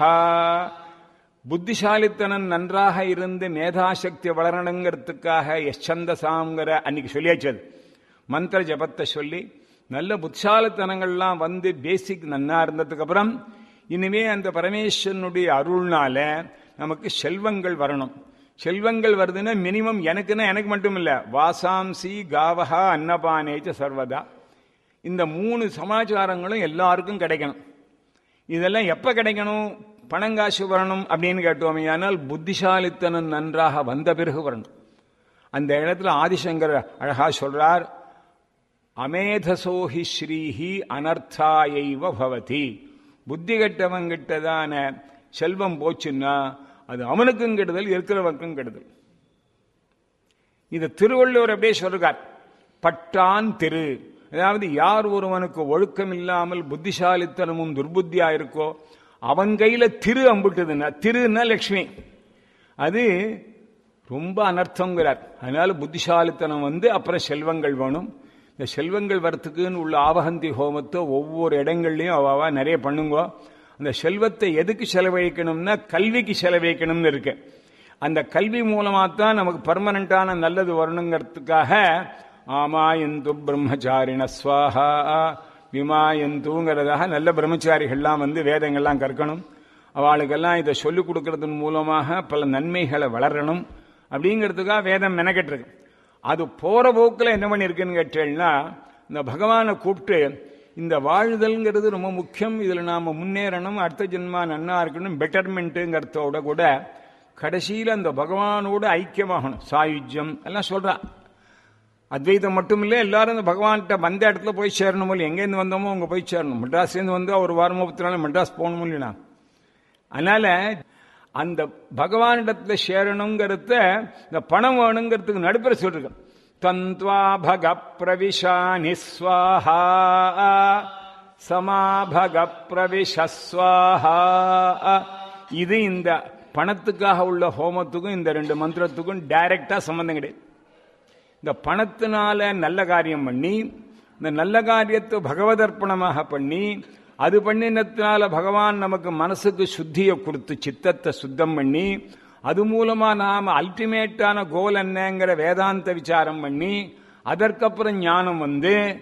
புத்திசாலித்தனம் நன்றாக இருந்து மேதாசக்தி வளரணுங்கிறதுக்காக எச்சந்தசாங்கிற அன்னைக்கு சொல்லியாச்சு அது மந்திர ஜபத்தை சொல்லி நல்ல புத்திசாலித்தனங்கள்லாம் வந்து பேசிக் நன்னா இருந்ததுக்கு அப்புறம் இனிமே அந்த பரமேஸ்வரனுடைய அருள்னால நமக்கு செல்வங்கள் வரணும் செல்வங்கள் வருதுன்னா மினிமம் எனக்குன்னா எனக்கு மட்டும் இல்ல வாசாம்சி காவஹா அன்னபானேச்ச சர்வதா இந்த மூணு சமாச்சாரங்களும் எல்லாருக்கும் கிடைக்கணும் இதெல்லாம் எப்ப கிடைக்கணும் பணங்காசு வரணும் அப்படின்னு கேட்டோமே ஆனால் புத்திசாலித்தனம் நன்றாக வந்த பிறகு வரணும் அந்த இடத்துல ஆதிசங்கர் அழகா சொல்றார் அமேதசோஹி ஸ்ரீஹி அனர்த்தாயைவ பவதி புத்தி கெட்டவங்கிட்டதான செல்வம் போச்சுன்னா அது அவனுக்கும் கெடுதல் இருக்கிறவனுக்கும் கெடுதல் இது திருவள்ளுவர் அப்படியே சொல்றார் பட்டான் திரு அதாவது யார் ஒருவனுக்கு ஒழுக்கம் இல்லாமல் புத்திசாலித்தனமும் துர்புத்தியா இருக்கோ அவன் கையில திரு அம்பிட்டதுன்னா திருன்னா லட்சுமி அது ரொம்ப அனர்த்தங்கிறார் அதனால புத்திசாலித்தனம் வந்து அப்புறம் செல்வங்கள் வேணும் இந்த செல்வங்கள் வரத்துக்குன்னு உள்ள ஆவகந்தி ஹோமத்தை ஒவ்வொரு இடங்கள்லையும் அவாவா நிறைய பண்ணுங்க அந்த செல்வத்தை எதுக்கு செலவழிக்கணும்னா கல்விக்கு செலவழிக்கணும்னு இருக்கு அந்த கல்வி மூலமா தான் நமக்கு பர்மனண்டான நல்லது வரணுங்கிறதுக்காக ஆமாயந்து பிரம்மச்சாரிண ஸ்வாஹா விமாயந்துங்கிறதாக நல்ல பிரம்மச்சாரிகள்லாம் வந்து வேதங்கள்லாம் கற்கணும் அவளுக்கெல்லாம் இதை சொல்லிக் கொடுக்கறதன் மூலமாக பல நன்மைகளை வளரணும் அப்படிங்கிறதுக்காக வேதம் மெனக்கெட்டிருக்கு அது போற போக்கில் என்ன பண்ணியிருக்குன்னு கேட்டேன்னா இந்த பகவானை கூப்பிட்டு இந்த வாழ்தல்ங்கிறது ரொம்ப முக்கியம் இதில் நாம் முன்னேறணும் அடுத்த ஜென்மா நன்னா இருக்கணும் பெட்டர்மெண்ட்டுங்கிறதோட கூட கடைசியில் அந்த பகவானோட ஐக்கியமாகணும் சாயுஜ்யம் எல்லாம் சொல்றா அத்வைதம் மட்டும் இல்லை எல்லாரும் இந்த பகவான்கிட்ட வந்த இடத்துல போய் சேரணும் இல்லை எங்கேருந்து வந்தோமோ அங்கே போய் சேரணும் மெட்ராஸ்லேருந்து வந்து ஒரு வாரமோ பத்து நாள் மெட்ராஸ் போகணும் இல்லைனா அதனால அந்த பகவானிடத்துல சேரணுங்கிறத இந்த பணம் வேணுங்கிறதுக்கு நடுப்புற சொல்லிருக்கேன் தந்த்வா பக பிரவிஷா நிஸ்வாஹா சமாபக பிரவிஷஸ்வாஹா இது இந்த பணத்துக்காக உள்ள ஹோமத்துக்கும் இந்த ரெண்டு மந்திரத்துக்கும் டைரக்டா சம்பந்தம் கிடையாது இந்த பணத்தினால நல்ல காரியம் பண்ணி இந்த நல்ல காரியத்தை பகவதர்ப்பணமாக பண்ணி அது பண்ணினத்தினால பகவான் நமக்கு மனசுக்கு சுத்தியை கொடுத்து சித்தத்தை சுத்தம் பண்ணி அது மூலமா நாம அல்டிமேட்டான கோல் என்னங்கிற வேதாந்த விசாரம் பண்ணி அதற்கப்புறம் ஞானம் வந்து